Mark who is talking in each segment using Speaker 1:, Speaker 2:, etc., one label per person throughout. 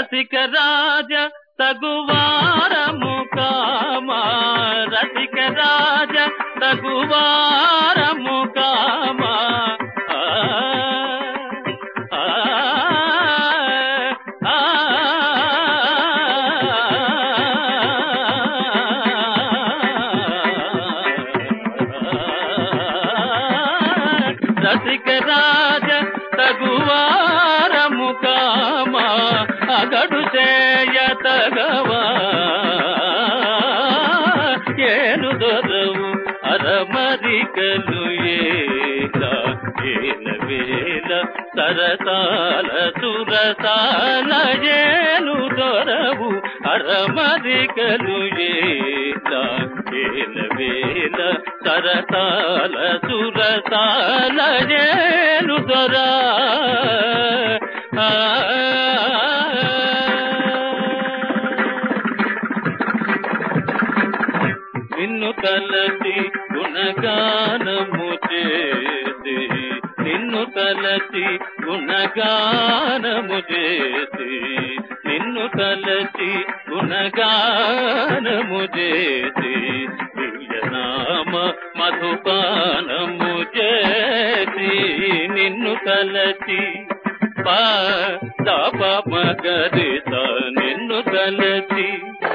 Speaker 1: రసిక రాజ తగువారము comma రసిక రాజ తగువారము comma ఆ, ఆ, ఆ, రసిక రాజ తగువారము కామా అగడు చేయ తగవా ఏను దొరవు అరమరికలు ఏల ఏల వేల సరసాల సురసాల ఏను దొరవు అరమరికలు ఏల ఏల వేల సరసాల సురసాల ఏను దొరా ఆ నిన్ను తలసి గుణగానము చేసి నిన్ను తలసి గుణగానము చేసి నిన్ను తలసి గుణగానము చేసి దివ్యనామ మధుపానము చేసి నిన్ను తలసి పా దాప మగరిత నిన్ను తలసి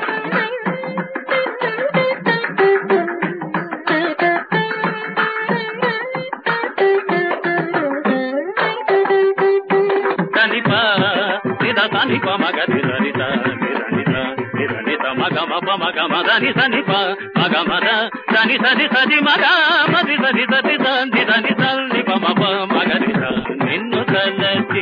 Speaker 1: సనిప నిద సనిప మగ నిద నిద నిద నిద మగ మప మగ మదని సనిప మగ మద సని సని సది మగ మది సది సది సంది దని సల్నిప మప మగ నిద నిన్ను తలచి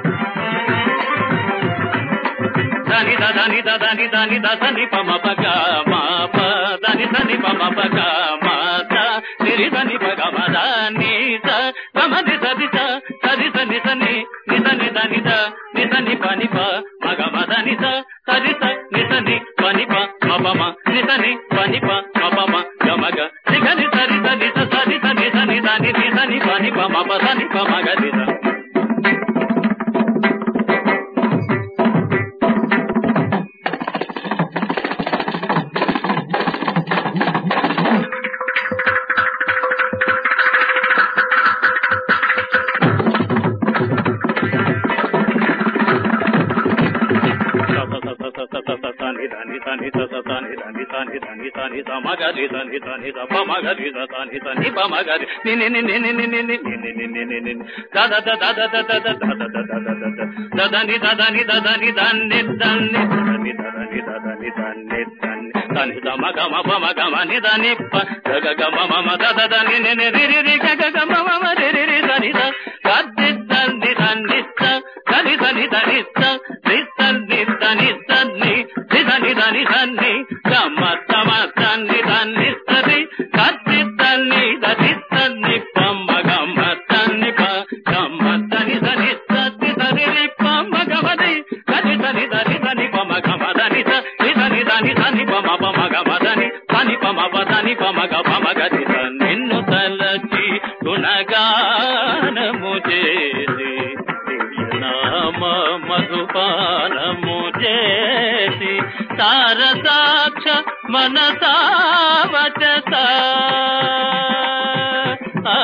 Speaker 1: దని దని దని దని దని పమ పగ మా ప దని దని పమ పగ మా త నిరి దని పగ మద ని స గమ ది సది స సది స ని స ని ని స ని ద ని ద ని స ని ప ని ప మగ మద ని స సది స ని స ని ప ని ప మ ప మ ని స ని ప ని ప మ ప మ గ మ గ ని గ ని స రి స ని స స ని స ని స ని ద ని ని స ని ప ని ప మ ప స ని ప మ గ ని స దదని దదని దదని దాన్ని దాన్ని దదని దదని దదని దాన్ని దాన్ని దాని దమ గమ పమ గమ ని దని ప గగ గమ మమ దద దని ని ని రి రి రి గగ గమ మమ రి రి రి దని ద గద్ది దని దని స దని దని దని స రి దని దని దని రి దని దని దని గమ తమ దని దని సరి గద్ది దని దని దని పమ గమ దని ప గమ దని దని సరి దని రి పమ గమ ది గది దని దని దని పమ గమ దని స రి దని దని దని పమ పమ గమ దని దని పమ ప దని పమ గ పమ గది స నిన్ను తలచి గుణగానము చేసి నామ మధుపానము చేసి తారసాక్ష మనసావచత ఆ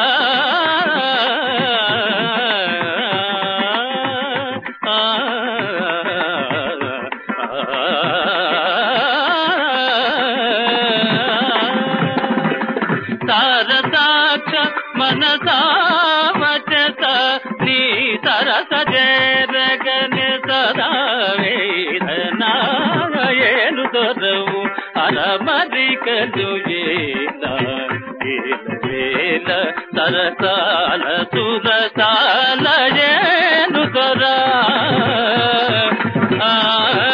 Speaker 1: సరసాక్ష మనసావచత నీ సరస జరగని సదా వేదనాయను దొరవు అరమరికలు ఏల వేల సరసాల సురసాల ఏను దొరా ఆ